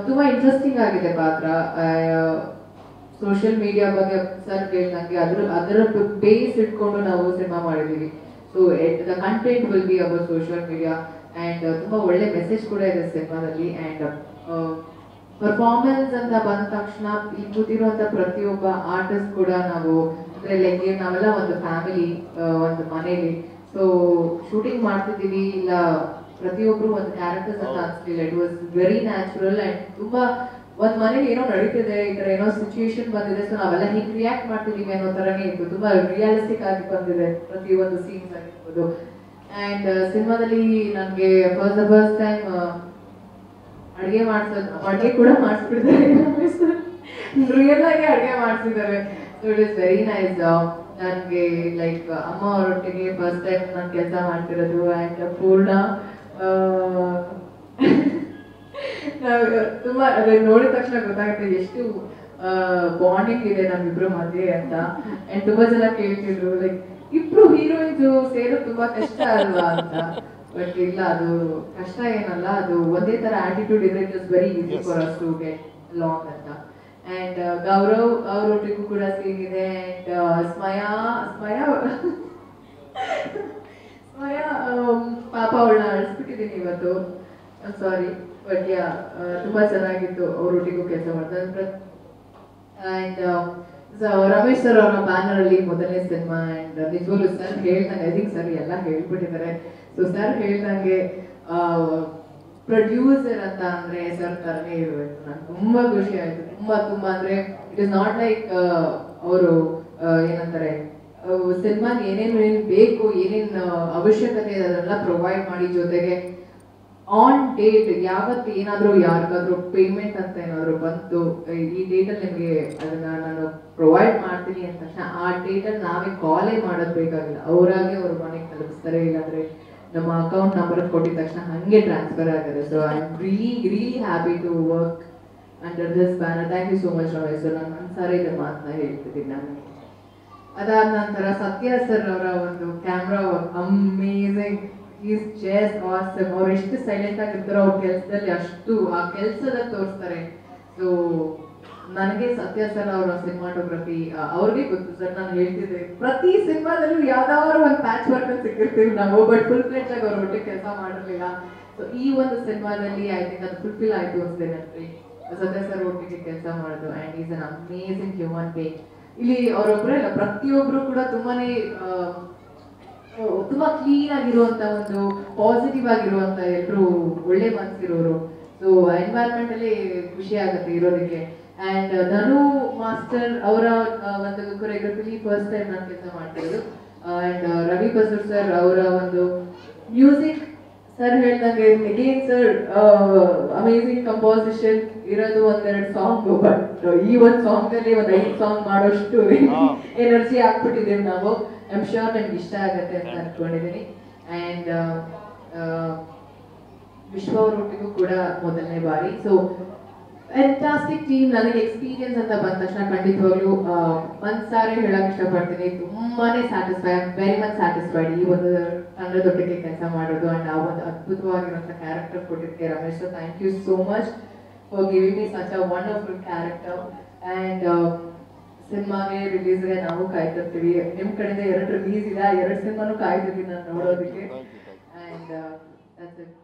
ತುಂಬಾ ಇಂಟ್ರೆಸ್ಟಿಂಗ್ ಆಗಿದೆ ಪಾತ್ರ ಸೋಷಿಯಲ್ ಮೀಡಿಯಾ ಬಗ್ಗೆ ಸರ್ ಹೇಳ್ದಂಗೆ ಅದ್ರ ಅದರ ಬೇಸ್ ಇಟ್ಕೊಂಡು ನಾವು ಸಿನಿಮಾ ಮಾಡಿದೀವಿ so the content will be our social media and ತುಂಬಾ ಒಳ್ಳೆ ಮೆಸೇಜ್ ಕೂಡ ಇದೆ ಸಿನಿಮಾದಲ್ಲಿ ಅಂಡ್ ಪರ್ಫಾರ್ಮೆನ್ಸ್ ಅಂತ ಬಂದ ತಕ್ಷಣ ಇಲ್ಲಿ ಕೂತಿರುವಂತ ಪ್ರತಿಯೊಬ್ಬ ಆರ್ಟಿಸ್ಟ್ ಕೂಡ ನಾವು ಅಂದ್ರೆ ಲೈಕ್ ನಾವೆಲ್ಲ ಒಂದು ಫ್ಯಾಮಿಲಿ ಒಂದು ಮನೇಲಿ ಸೊ ಶೂಟಿಂಗ್ ಮಾಡ್ತಿದ್ದೀವಿ ಇಲ್ಲ ಪ್ರತಿಯೊಬ್ರು ಒಂದು ಕ್ಯಾರೆಕ್ಟರ್ಸ್ ಅಂತ ಅನ್ಸ್ಲಿಲ್ಲ it was very natural and ತುಂಬಾ ಒಂದ್ ಮನೇಲಿ ಏನೋ ನಡೀತಿದೆ ಈ ತರ ಏನೋ ಸಿಚುಯೇಷನ್ ಬಂದಿದೆ ಸೊ ನಾವೆಲ್ಲ ಹೀಗೆ ರಿಯಾಕ್ಟ್ ಮಾಡ್ತಿದೀವಿ ಅನ್ನೋ ತರನೇ ಇತ್ತು ತುಂಬಾ ರಿಯಾಲಿಸ್ಟಿಕ್ ಆಗಿ ಬಂದಿದೆ ಪ್ರತಿ ಒಂದು ಸೀನ್ಸ್ ಆಗಿರ್ಬೋದು ಅಂಡ್ ಸಿನಿಮಾದಲ್ಲಿ ನನಗೆ ಫಸ್ಟ್ ದ ಫಸ್ಟ್ ಟೈಮ್ ಅಡುಗೆ ಮಾಡ್ಸೋದು ಅಡುಗೆ ಕೂಡ ಮಾಡಿಸ್ಬಿಡ್ತಾರೆ ರಿಯಲ್ ಆಗಿ ಅಡುಗೆ ಮಾಡಿಸಿದ್ದಾರೆ so it is very nice ನನಗೆ ಲೈಕ್ ಅಮ್ಮ ಅವರೊಟ್ಟಿಗೆ ಫಸ್ಟ್ ಟೈಮ್ ನಾನು ಕೆಲಸ ಮಾಡ್ತಿರೋದು ಆ್ಯಂಡ್ ಪೂರ್ಣ ಆ, ನಾವ್ ತುಂಬಾ ಅದನ್ನ ನೋಡಿದ ತಕ್ಷಣ ಗೊತ್ತಾಗುತ್ತೆ ಎಷ್ಟು ಬಾಂಡಿಂಗ್ ಇದೆ ನಮ್ಮಿಬ್ರು ಮಧ್ಯೆ ಅಂತ ಅಂಡ್ ತುಂಬಾ ಜನ ಕೇಳ್ತಿದ್ರು ಲೈಕ್ ಇಬ್ರು ಹೀರೋಯಿನ್ಸ್ ಸೇರೋದು ತುಂಬಾ ಕಷ್ಟ ಅಲ್ವಾ ಅಂತ ಬಟ್ ಇಲ್ಲ ಅದು ಕಷ್ಟ ಏನಲ್ಲ ಅದು ಒಂದೇ ತರ ಆಟಿಟ್ಯೂಡ್ ಇದ್ರೆ it is very easy for us to get long ಅಂತ ಅಂಡ್ ಗೌರವ್ ಅವರೊಟ್ಟಿಗೂ ಕೂಡ ಸೇರಿದೆ ಅಂಡ್ ಸ್ಮಯಾ ಸ್ಮಯಾ ಸ್ಮಯ ಪಾಪ ಅವಳನ್ನ ಅಳಿಸ್ಬಿಟ್ಟಿದ್ದೀನಿ ಇವತ್ತು ಸಾರಿ ಬಟ್ ಯಾ ತುಂಬಾ ಚೆನ್ನಾಗಿತ್ತು ಅವರೊಟ್ಟಿಗೂ ಕೆಲಸ ಮಾಡ್ತಾರೆ ಅಂಡ್ ರಮೇಶ್ ಸರ್ ಅವರ ಬ್ಯಾನರ್ ಅಲ್ಲಿ ಮೊದಲನೇ ಸಿನಿಮಾ ಅಂಡ್ ನಿಜವಾಗ್ಲೂ ಸರ್ ಹೇಳ್ದಂಗೆ ಐ ಥಿಂಕ್ ಸರ್ ಎಲ್ಲ ಹೇಳ್ಬಿಟ್ಟಿದ್ದಾರೆ ಸೊ ಸರ್ ಹೇಳ್ದಂಗೆ ಪ್ರೊಡ್ಯೂಸರ್ ಅಂತ ಅಂದ್ರೆ ಸರ್ ತರನೇ ಇರಬೇಕು ನಂಗೆ ತುಂಬಾ ಖುಷಿ ಆಯ್ತು ತುಂಬಾ ತುಂಬಾ ಅಂದ್ರೆ ಇಟ್ ಇಸ್ ನಾಟ್ ಲೈಕ್ ಅವರು ಏನಂತಾರೆ ಸಿನಿಮಾಗೆ ಏನೇನು ಏನ್ ಬೇಕು ಏನೇನು ಅವಶ್ಯಕತೆ ಇದೆ ಅದನ್ನೆಲ್ಲ ಪ್ರೊವೈಡ್ ಮಾಡಿ ಜೊತೆಗೆ ಆನ್ ಡೇಟ್ ಯಾವತ್ತು ಏನಾದರೂ ಯಾರಿಗಾದ್ರೂ ಪೇಮೆಂಟ್ ಅಂತ ಏನಾದರೂ ಬಂತು ಈ ಡೇಟಲ್ಲಿ ನಿಮಗೆ ಅದನ್ನ ನಾನು ಪ್ರೊವೈಡ್ ಮಾಡ್ತೀನಿ ಅಂದ ತಕ್ಷಣ ಆ ಡೇಟಲ್ಲಿ ನಾವೇ ಕಾಲೇ ಮಾಡೋದು ಬೇಕಾಗಿಲ್ಲ ಅವರಾಗೆ ಅವ್ರ ಮನೆಗೆ ತಲುಪಿಸ್ತಾರೆ ಇಲ್ಲಾಂದ್ರೆ ನಮ್ಮ ಅಕೌಂಟ್ ನಂಬರ್ ಕೊಟ್ಟಿದ ತಕ್ಷಣ ಹಂಗೆ ಟ್ರಾನ್ಸ್ಫರ್ ಆಗುತ್ತೆ so I am really really happy to work under this banner thank you so much Ramesh sir ನಾನು ಒಂದ್ಸಾರಿ ಇದೆ ಮಾತನ್ನ ಹೇಳ್ತಿದ್ದೀನಿ ನಾನು ಅದಾದ ನಂತರ ಸತ್ಯ ಸರ್ ಅವರ ಒಂದು camera amazing is just awesome ಅವ್ರು ಎಷ್ಟು ಸೈಲೆಂಟ್ ಆಗಿರ್ತಾರೋ ಅವ್ರ ಕೆಲಸದಲ್ಲಿ ಅಷ್ಟು ಆ ಕೆಲಸದಲ್ಲಿ ತೋರಿಸ್ತಾರೆ ಸೊ ನನಗೆ ಸತ್ಯ ಸರ್ ಅವರ ಸಿನಿಮಾಟೋಗ್ರಫಿ ಅವ್ರಿಗೆ ಗೊತ್ತು ಸರ್ ನಾನು ಹೇಳ್ತಿದ್ದೆ ಪ್ರತಿ ಸಿನಿಮಾದಲ್ಲೂ ಯಾವ್ದಾದ್ರು ಒಂದು ಪ್ಯಾಚ್ ವರ್ಕ್ ಸಿಕ್ಕಿರ್ತೀವಿ ನಾವು ಬಟ್ ಫುಲ್ ಫ್ಲೆಜ್ ಆಗಿ ಅವ್ರ ಒಟ್ಟಿಗೆ ಕೆಲಸ ಮಾಡಿರ್ಲಿಲ್ಲ ಸೊ ಈ ಒಂದು ಸಿನಿಮಾದಲ್ಲಿ ಐ ಥಿಂಕ್ ಅದು ಫುಲ್ಫಿಲ್ ಆಯ್ತು ಅನ್ಸುತ್ತೆ ನನಗೆ ಸತ್ಯ ಸರ್ ಒಟ್ಟಿಗೆ ಕೆಲಸ ಮಾಡೋದು and is an amazing human being ಇಲ್ಲಿ ಅವರೊಬ್ಬರೇ ಅಲ್ಲ ಪ್ರತಿಯೊಬ್ರು ಕೂಡ ತುಂಬಾನೇ ಆ, ತುಂಬಾ ಕ್ಲೀನ್ ಆಗಿರುವಂತ ಒಂದು ಪಾಸಿಟಿವ್ ಆಗಿರುವಂತ ಎಲ್ಲರೂ ಒಳ್ಳೆ ಮನಸ್ಸಿರೋರು ಸೊ ಎನ್ವೈರ್ಮೆಂಟ್ ಅಲ್ಲಿ ಖುಷಿ ಆಗುತ್ತೆ ಇರೋದಕ್ಕೆ ಅಂಡ್ ಧನು ಮಾಸ್ಟರ್ ಅವರ ಒಂದು ಕೊರಿಯೋಗ್ರಫಿಲಿ ಫಸ್ಟ್ ಟೈಮ್ ನಾನು ಕೆಲಸ ಮಾಡ್ತಿರೋದು ಅಂಡ್ ರವಿ ಬಸೂರ್ ಸರ್ ಅವರ ಒಂದು ಮ್ಯೂಸಿಕ್ ಸರ್ ಹೇಳ್ದಂಗೆ ಅಗೇನ್ ಸರ್ ಅಮೇಸಿಂಗ್ ಕಂಪೋಸಿಷನ್ ಇರೋದು ಒಂದೆರಡು ಸಾಂಗ್ ಬಟ್ ಈ ಒಂದು ಸಾಂಗ್ ಅಲ್ಲಿ ಒಂದ್ ಐದು ಸಾಂಗ್ ಮಾಡೋಷ್ಟು ಎನರ್ಜಿ ಹಾಕ್ಬಿಟ್ಟಿದ್ದೀವಿ ನಾವು ಐ ಆಮ್ ಶ್ಯೂರ್ ನಮ್ಗೆ ಇಷ್ಟ ಆಗತ್ತೆ ಅಂತ ಅನ್ಕೊಂಡಿದ್ದೀನಿ ಅಂಡ್ ವಿಶ್ವ ಅವರೊಟ್ಟಿಗೂ ಕೂಡ ಮೊದಲನೇ ಬಾರಿ ಸೊ ಫ್ಯಾಂಟಾಸ್ಟಿಕ್ ಟೀಮ್ ನನಗೆ ಎಕ್ಸ್ಪೀರಿಯನ್ಸ್ ಅಂತ ಬಂದ ತಕ್ಷಣ ಖಂಡಿತವಾಗ್ಲೂ ಆ, ಒಂದ್ ಸಾರಿ ಹೇಳಕ್ ಇಷ್ಟಪಡ್ತೀನಿ ತುಂಬಾನೇ ಸ್ಯಾಟಿಸ್ಫೈ ವೆರಿ ಮಚ್ ಸ್ಯಾಟಿಸ್ಫೈಡ್ ಈ ಒಂದು ತಂಡದೊಟ್ಟಿಗೆ ಕೆಲಸ ಮಾಡೋದು ಅಂಡ್ ಆ ಒಂದು ಅದ್ಭುತವಾಗಿರುವಂತ ಕ್ಯಾರೆಕ್ಟರ್ ಕೊಟ್ಟಿದ್ದಕ್ಕೆ Ramesh thank you so much for giving me such a wonderful character and ಸಿನಿಮಾಗೆ ರಿಲೀಸ್ಗೆ ನಾವು ಕಾಯ್ತಿರ್ತೀವಿ ನಿಮ್ ಕಡೆಯಿಂದ ಎರಡು ರಿಲೀಸ್ ಇದೆ ಆ ಎರಡು ಸಿನಿಮಾನು ಕಾಯ್ತಿರ್ತೀನಿ ನಾನು ನೋಡೋದಕ್ಕೆ ಅಂಡ್